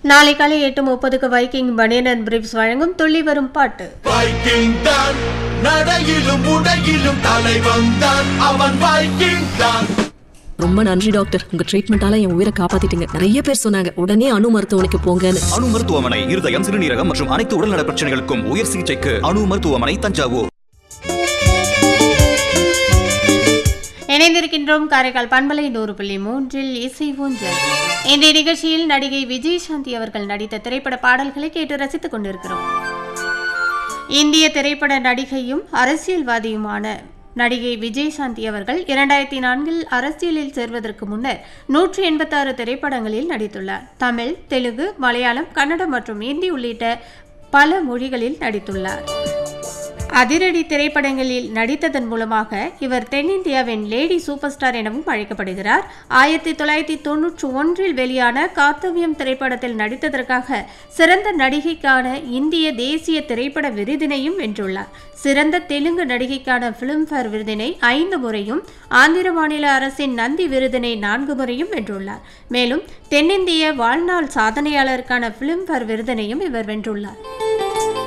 நாளை காலை எட்டு முப்பதுக்கு வைக்கிங் பனியன் அண்ட் பிரிப்ஸ் வழங்கும் துள்ளி வரும் பாட்டு வைக்கிங் தான் நடையிலும் உடையிலும் தலைவன் தான் அவன் வைக்கிங் தான் ரொம்ப நன்றி டாக்டர் உங்க ட்ரீட்மெண்டால என் உயிரை காப்பாத்திட்டீங்க நிறைய பேர் சொன்னாங்க உடனே அணு மருத்துவமனைக்கு போங்கன்னு அணு மருத்துவமனை இருதயம் சிறுநீரகம் மற்றும் அனைத்து உடல்நல பிரச்சனைகளுக்கும் உயர் சிகிச்சைக்கு அணு மருத்துவமனை தஞ்சாவூர் இணைந்திருக்கின்றோம் காரைக்கால் பண்பலை நூறு புள்ளி மூன்றில் இசை ஊஞ்சல் இந்த நிகழ்ச்சியில் நடிகை விஜயசாந்தி அவர்கள் நடித்த திரைப்பட பாடல்களை கேட்டு ரசித்துக் கொண்டிருக்கிறோம் இந்திய திரைப்பட நடிகையும் அரசியல்வாதியுமான நடிகை விஜயசாந்தி அவர்கள் இரண்டாயிரத்தி நான்கில் அரசியலில் சேர்வதற்கு முன்னர் நூற்றி எண்பத்தாறு திரைப்படங்களில் நடித்துள்ளார் தமிழ் தெலுங்கு மலையாளம் கன்னடம் மற்றும் இந்தி உள்ளிட்ட பல மொழிகளில் நடித்துள்ளார் அதிரடி திரைப்படங்களில் நடித்ததன் மூலமாக இவர் தென்னிந்தியாவின் லேடி சூப்பர் ஸ்டார் எனவும் அழைக்கப்படுகிறார் ஆயிரத்தி தொள்ளாயிரத்தி தொன்னூற்றி ஒன்றில் வெளியான கார்த்தவியம் திரைப்படத்தில் நடித்ததற்காக சிறந்த நடிகைக்கான இந்திய தேசிய திரைப்பட விருதினையும் வென்றுள்ளார் சிறந்த தெலுங்கு நடிகைக்கான பிலிம்பேர் விருதினை ஐந்து முறையும் ஆந்திர மாநில அரசின் நந்தி விருதினை நான்கு முறையும் வென்றுள்ளார் மேலும் தென்னிந்திய வாழ்நாள் சாதனையாளருக்கான பிலிம்பேர் விருதினையும் இவர் வென்றுள்ளார்